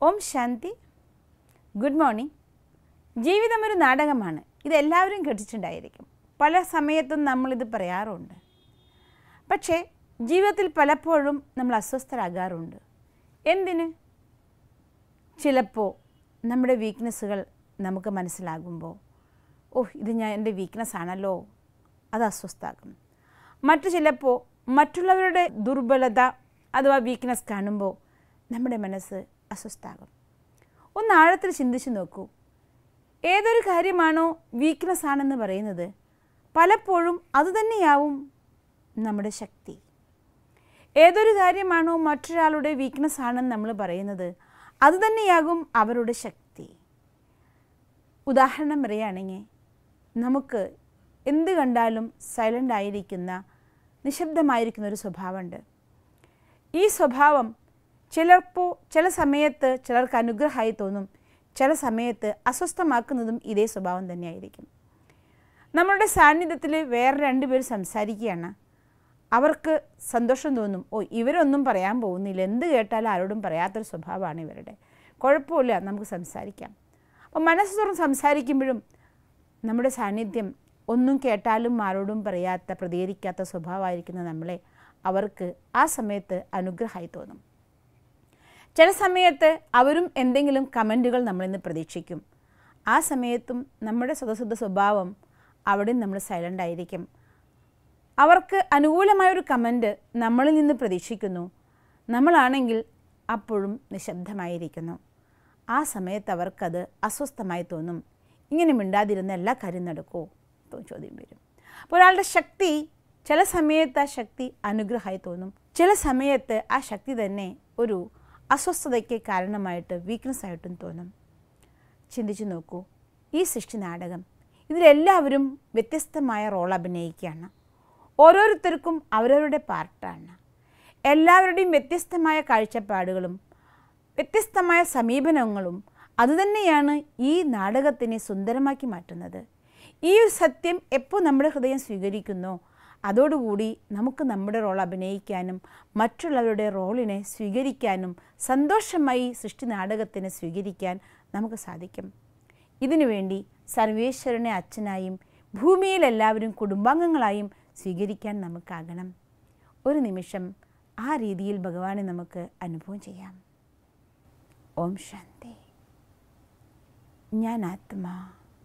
ഓം ശാന്തി good morning ജീവിതം ഒരു നാടകമാണ് ഇതെല്ലാവരും കേട്ടിട്ടുണ്ടായിരിക്കും പല സമയത്തും നമ്മളിത് പറയാറുണ്ട് പക്ഷേ ജീവിതത്തിൽ പലപ്പോഴും നമ്മൾ അസ്വസ്ഥരാകാറുണ്ട് എന്തിന് ചിലപ്പോൾ നമ്മുടെ വീക്ക്നെസ്സുകൾ നമുക്ക് മനസ്സിലാകുമ്പോൾ ഓഹ് ഇത് ഞാൻ എൻ്റെ വീക്ക്നെസ് ആണല്ലോ അത് അസ്വസ്ഥാകും മറ്റു ചിലപ്പോൾ മറ്റുള്ളവരുടെ ദുർബലത അഥവാ വീക്ക്നെസ് കാണുമ്പോൾ നമ്മുടെ മനസ്സ് അസ്വസ്ഥാകും ഒന്ന് ആഴത്തിൽ ചിന്തിച്ച് നോക്കൂ ഏതൊരു കാര്യമാണോ വീക്ക്നെസ് ആണെന്ന് പറയുന്നത് പലപ്പോഴും അതുതന്നെയാവും നമ്മുടെ ശക്തി ഏതൊരു കാര്യമാണോ മറ്റൊരാളുടെ വീക്ക്നെസ് ആണെന്ന് നമ്മൾ പറയുന്നത് അതുതന്നെയാകും അവരുടെ ശക്തി ഉദാഹരണം പറയുകയാണെങ്കിൽ നമുക്ക് എന്ത് കണ്ടാലും സൈലൻ്റ് ആയിരിക്കുന്ന നിശബ്ദമായിരിക്കുന്ന ഒരു സ്വഭാവമുണ്ട് ഈ സ്വഭാവം ചിലപ്പോൾ ചില സമയത്ത് ചിലർക്ക് അനുഗ്രഹമായി തോന്നും ചില സമയത്ത് അസ്വസ്ഥമാക്കുന്നതും ഇതേ സ്വഭാവം തന്നെയായിരിക്കും നമ്മളുടെ സാന്നിധ്യത്തിൽ വേറെ രണ്ടുപേർ സംസാരിക്കുകയാണ് അവർക്ക് സന്തോഷം തോന്നും ഓ ഇവരൊന്നും പറയാൻ പോകുന്നില്ല എന്ത് കേട്ടാലും ആരോടും പറയാത്തൊരു സ്വഭാവമാണ് ഇവരുടെ കുഴപ്പമില്ല നമുക്ക് സംസാരിക്കാം അപ്പോൾ മനസ്സ് തുറന്ന് സംസാരിക്കുമ്പോഴും നമ്മുടെ സാന്നിധ്യം ഒന്നും കേട്ടാലും ആരോടും പറയാത്ത പ്രതികരിക്കാത്ത സ്വഭാവമായിരിക്കുന്ന നമ്മളെ അവർക്ക് ആ സമയത്ത് അനുഗ്രഹമായി തോന്നും ചില സമയത്ത് അവരും എന്തെങ്കിലും കമൻറ്റുകൾ നമ്മളിൽ നിന്ന് പ്രതീക്ഷിക്കും ആ സമയത്തും നമ്മുടെ സ്വതസിദ്ധ സ്വഭാവം അവിടെ നമ്മൾ സൈലൻ്റ് ആയിരിക്കും അവർക്ക് അനുകൂലമായൊരു കമൻറ്റ് നമ്മളിൽ നിന്ന് പ്രതീക്ഷിക്കുന്നു നമ്മളാണെങ്കിൽ അപ്പോഴും നിശബ്ദമായിരിക്കുന്നു ആ സമയത്ത് അവർക്കത് അസ്വസ്ഥമായി തോന്നും ഇങ്ങനെ മിണ്ടാതിരുന്ന എല്ലാ കാര്യം നടക്കുമോ ചോദ്യം വരും അപ്പോൾ ഒരാളുടെ ശക്തി ചില സമയത്ത് ആ ശക്തി അനുഗ്രഹമായി തോന്നും ചില സമയത്ത് ആ ശക്തി തന്നെ ഒരു അസ്വസ്ഥതയ്ക്ക് കാരണമായിട്ട് വീക്ക്നെസ് ആയിട്ടും തോന്നും ചിന്തിച്ചു നോക്കൂ ഈ സൃഷ്ടി നാടകം ഇതിലെല്ലാവരും വ്യത്യസ്തമായ റോൾ അഭിനയിക്കുകയാണ് ഓരോരുത്തർക്കും അവരവരുടെ പാർട്ടാണ് എല്ലാവരുടെയും വ്യത്യസ്തമായ കാഴ്ചപ്പാടുകളും വ്യത്യസ്തമായ സമീപനങ്ങളും അതുതന്നെയാണ് ഈ നാടകത്തിനെ സുന്ദരമാക്കി മാറ്റുന്നത് ഈ ഒരു സത്യം എപ്പോൾ നമ്മുടെ ഹൃദയം സ്വീകരിക്കുന്നോ അതോടുകൂടി നമുക്ക് നമ്മുടെ റോൾ അഭിനയിക്കാനും മറ്റുള്ളവരുടെ റോളിനെ സ്വീകരിക്കാനും സന്തോഷമായി സൃഷ്ടി നാടകത്തിനെ സ്വീകരിക്കാൻ നമുക്ക് സാധിക്കും ഇതിനുവേണ്ടി സർവേശ്വരനെ അച്ഛനായും ഭൂമിയിൽ എല്ലാവരും കുടുംബാംഗങ്ങളായും സ്വീകരിക്കാൻ നമുക്കാകണം ഒരു നിമിഷം ആ രീതിയിൽ ഭഗവാനെ നമുക്ക് അനുഭവം ചെയ്യാം ഓം ശാന്തി ഞാൻ ആത്മാ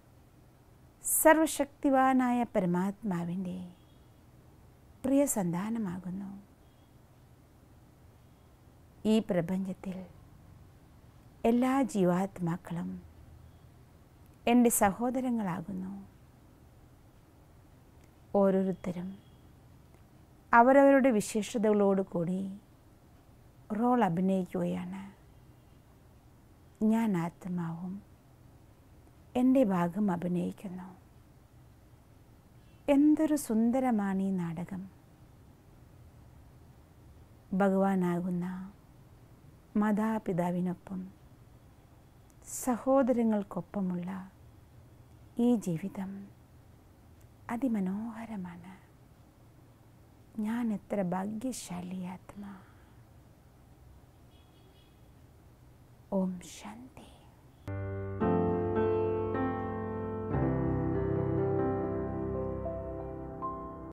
സർവശക്തിവാനായ പരമാത്മാവിൻ്റെ പ്രിയ സന്താനമാകുന്നു ഈ പ്രപഞ്ചത്തിൽ എല്ലാ ജീവാത്മാക്കളും എൻ്റെ സഹോദരങ്ങളാകുന്നു ഓരോരുത്തരും അവരവരുടെ വിശേഷതകളോട് കൂടി റോൾ അഭിനയിക്കുകയാണ് ഞാൻ ആത്മാവും എൻ്റെ ഭാഗം അഭിനയിക്കുന്നു എന്തൊരു സുന്ദരമാണ് ഈ നാടകം ഭഗവാനാകുന്ന മാതാപിതാവിനൊപ്പം സഹോദരങ്ങൾക്കൊപ്പമുള്ള ഈ ജീവിതം അതിമനോഹരമാണ് ഞാൻ എത്ര ഭാഗ്യശാലി ആത്മാ ഓം ശാന്തി